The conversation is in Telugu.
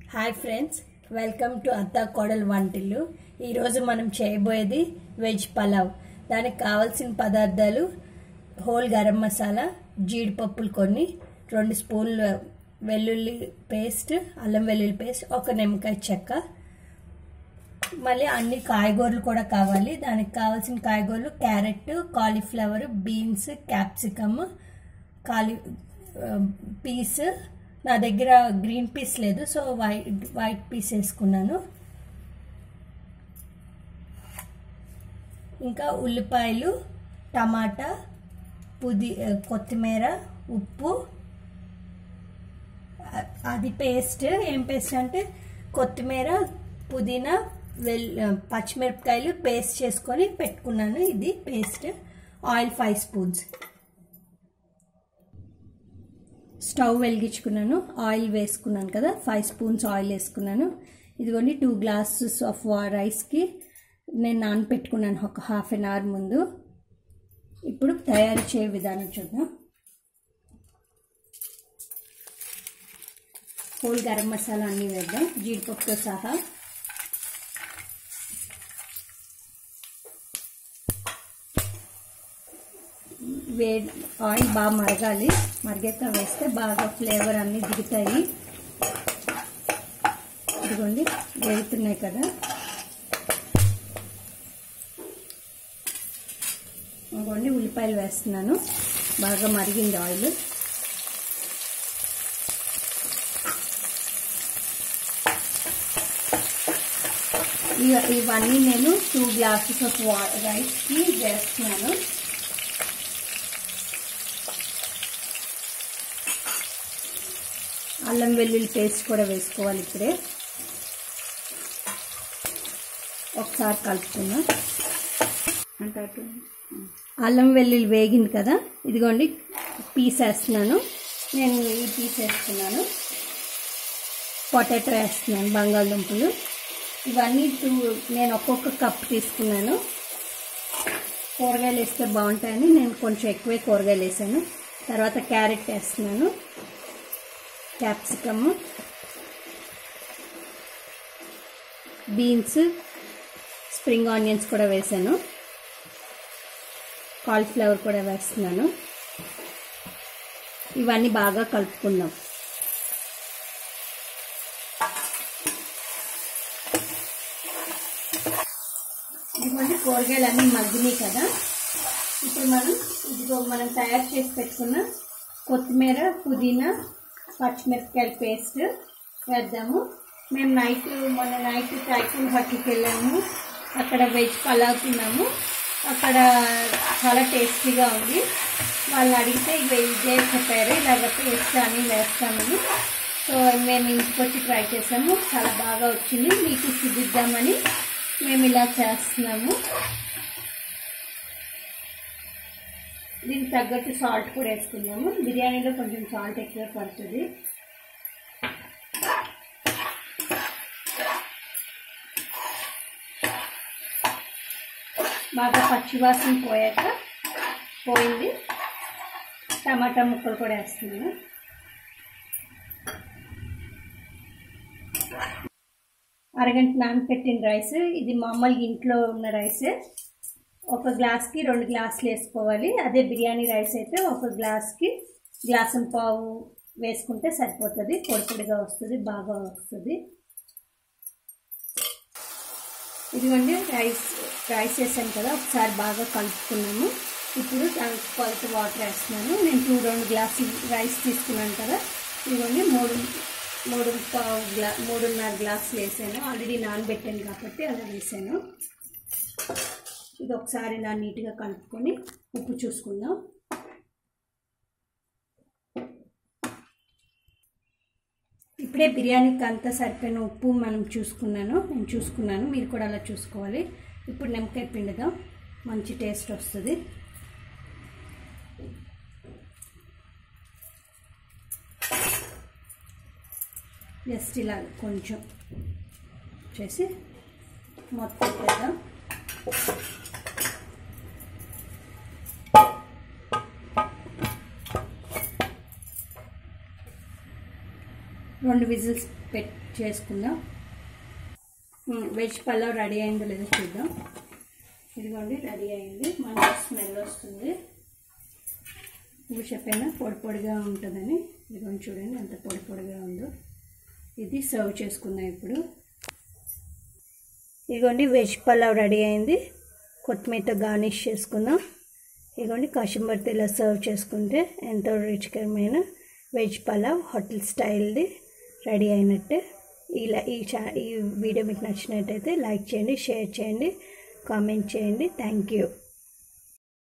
హాయ్ ఫ్రెండ్స్ వెల్కమ్ టు అత్తా కోడలు వంటిల్లు ఈరోజు మనం చేయబోయేది వెజ్ పలావ్ దానికి కావాల్సిన పదార్థాలు హోల్ గరం మసాలా జీడిపప్పులు కొన్ని రెండు స్పూన్లు వెల్లుల్లి పేస్ట్ అల్లం వెల్లుల్లి పేస్ట్ ఒక నిమ్మకాయ చెక్క మళ్ళీ అన్ని కాయగూరలు కూడా కావాలి దానికి కావాల్సిన కాయగూరలు క్యారెట్ కాలీఫ్లవర్ బీన్స్ క్యాప్సికమ్ కాలి పీస్ నా దగ్గర గ్రీన్ పీస్ లేదు సో వైట్ వైట్ పీస్ వేసుకున్నాను ఇంకా ఉల్లిపాయలు టమాటా పుది కొత్తిమీర ఉప్పు అది పేస్ట్ ఏం పేస్ట్ అంటే కొత్తిమీర పుదీనా వెల్ పచ్చిమిరపకాయలు పేస్ట్ చేసుకొని పెట్టుకున్నాను ఇది paste oil five spoons stove వెలిగించుకున్నాను ఆయిల్ వేసుకున్నాను కదా ఫైవ్ స్పూన్స్ ఆయిల్ వేసుకున్నాను ఇదిగోండి టూ గ్లాసెస్ ఆఫ్ రైస్కి నేను నానపెట్టుకున్నాను ఒక హాఫ్ అన్ అవర్ ముందు ఇప్పుడు తయారు చేయ విధానం చూద్దాం హోల్ గరం మసాలా అన్నీ వేద్దాం జీడిపప్పుతో సహా వే ఆయిల్ బాగా మరగాలి మరిగాక వేస్తే బాగా ఫ్లేవర్ అన్నీ దిగుతాయి ఇదిగోండి వేగుతున్నాయి కదా ఇదిగోండి ఉల్లిపాయలు వేస్తున్నాను బాగా మరిగింది ఆయిల్ ఇవన్నీ నేను టూ గ్లాసెస్ ఆఫ్ రైస్కి వేస్తున్నాను అల్లం వెల్లుల్లి పేస్ట్ కూడా వేసుకోవాలి ఇప్పుడే ఒకసారి కలుపుకుందాం అల్లం వెల్లుల్లి వేగింది కదా ఇదిగోండి పీస్ వేస్తున్నాను నేను ఈ పీస్ వేస్తున్నాను పొటాటో వేస్తున్నాను బంగాళదుంపలు ఇవన్నీ టూ నేను ఒక్కొక్క కప్ తీసుకున్నాను కూరగాయలు వేస్తే బాగుంటాయని నేను కొంచెం ఎక్కువే కూరగాయలు వేసాను తర్వాత క్యారెట్ వేస్తున్నాను క్యాప్సికమ్ బీన్స్ స్ప్రింగ్ ఆనియన్స్ కూడా వేసాను కాలీఫ్లవర్ కూడా వేస్తున్నాను ఇవన్నీ బాగా కలుపుకుందాం ఇదిగోండి కూరగాయలు అన్నీ మగ్గినాయి కదా ఇప్పుడు మనం ఇదిగో మనం తయారు చేసి పెట్టుకున్న కొత్తిమీర పుదీనా పచ్చిమిరపకాయల పేస్ట్ వేద్దాము మేము నైట్ మొన్న నైట్ ట్రైకూల్ హట్కి వెళ్ళాము అక్కడ వెజ్ పలావ్ తిన్నాము అక్కడ చాలా టేస్టీగా ఉంది వాళ్ళు అడిగితే ఇక ఇదే చెప్పారు ఇలాగ పేస్ట్ అని వేస్తామని సో మేము ఇంటికి వచ్చి ట్రై చేసాము చాలా బాగా వచ్చింది మీకు చూపిద్దామని మేము ఇలా చేస్తున్నాము దీనికి తగ్గట్టు సాల్ట్ కూడా వేసుకున్నాము బిర్యానీలో కొంచెం సాల్ట్ ఎక్కువ పడుతుంది బాగా పచ్చివాసన పోయాక పోయింది టమాటా ముక్కలు కూడా వేస్తున్నాను అరగంట నానపెట్టిన రైస్ ఇది మామూలుగా ఇంట్లో ఉన్న రైసే ఒక గ్లాస్కి రెండు గ్లాసులు వేసుకోవాలి అదే బిర్యానీ రైస్ అయితే ఒక గ్లాస్కి గ్లాసం పావు వేసుకుంటే సరిపోతుంది పొడి పొడిగా వస్తుంది బాగా వస్తుంది ఇదిగోండి రైస్ రైస్ వేసాను కదా ఒకసారి బాగా కలుపుకున్నాము ఇప్పుడు దానికి కొలత వాటర్ వేస్తున్నాను నేను టూ రెండు గ్లాసులు రైస్ తీసుకున్నాను కదా ఇదిగోండి మూడు మూడు పావు గ్లా మూడున్నర గ్లాసులు వేసాను ఆల్రెడీ నానబెట్టాను కాబట్టి అలా వేసాను ఇది ఒకసారి ఇలా నీట్గా కలుపుకొని ఉప్పు చూసుకుందాం ఇప్పుడే బిర్యానీకి అంతా సరిపోయిన ఉప్పు మనం చూసుకున్నాను నేను చూసుకున్నాను మీరు కూడా అలా చూసుకోవాలి ఇప్పుడు నిమ్మకాయ పిండుదాం మంచి టేస్ట్ వస్తుంది జస్ట్ ఇలా కొంచెం చేసి మొత్తం పెడదాం రెండు విజిల్స్ పెట్ చేసుకుందాం ఉమ్, వెజ్ పలావ్ రెడీ అయిందో లేదో చూద్దాం ఇదిగోండి రెడీ అయింది మంచి స్మెల్ వస్తుంది ఇప్పుడు చెప్పాను పొడి పొడిగా ఉంటుందని ఇదిగోండి చూడండి ఎంత పొడి పొడిగా ఉందో ఇది సర్వ్ చేసుకుందాం ఇప్పుడు ఇదిగోండి వెజ్ పలావ్ రెడీ అయింది కొత్తిమీరతో గార్నిష్ చేసుకుందాం ఇదిగోండి కాశంబర్తి ఇలా సర్వ్ చేసుకుంటే ఎంతో రుచికరమైన వెజ్ పలావ్ హోటల్ స్టైల్ది రెడీ అయినట్టే ఇలా ఈ చా ఈ వీడియో మీకు నచ్చినట్టయితే లైక్ చేయండి షేర్ చేయండి కామెంట్ చేయండి థ్యాంక్ యూ